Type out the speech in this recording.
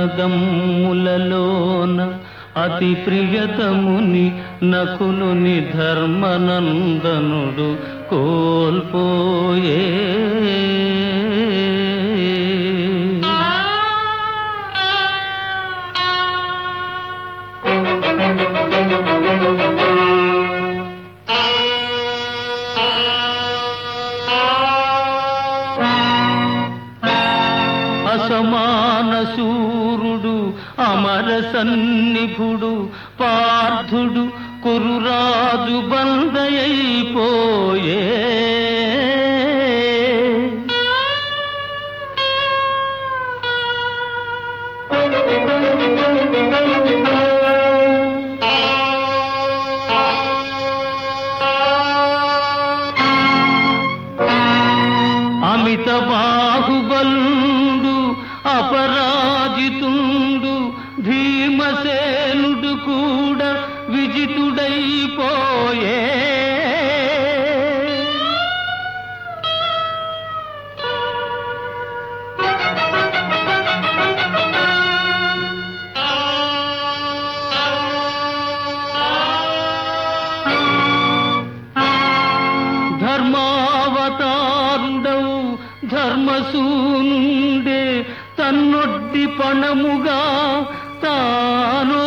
అన్నదమ్ములలోన అతి ప్రియతముని నకులుని ధర్మనందనుడు కోల్పోయే అసమాన శూరుడు అమర సన్నిభుడు పార్థుడు కురురాజు బందయైపోయే అమిత బాహుబలుడు అపరాజితుండు భీమసేనుడు కూడా విజితుడైపోయే ధర్మావతారుడవు ధర్మసూనుండే తన్నొడ్డి పణముగా తాను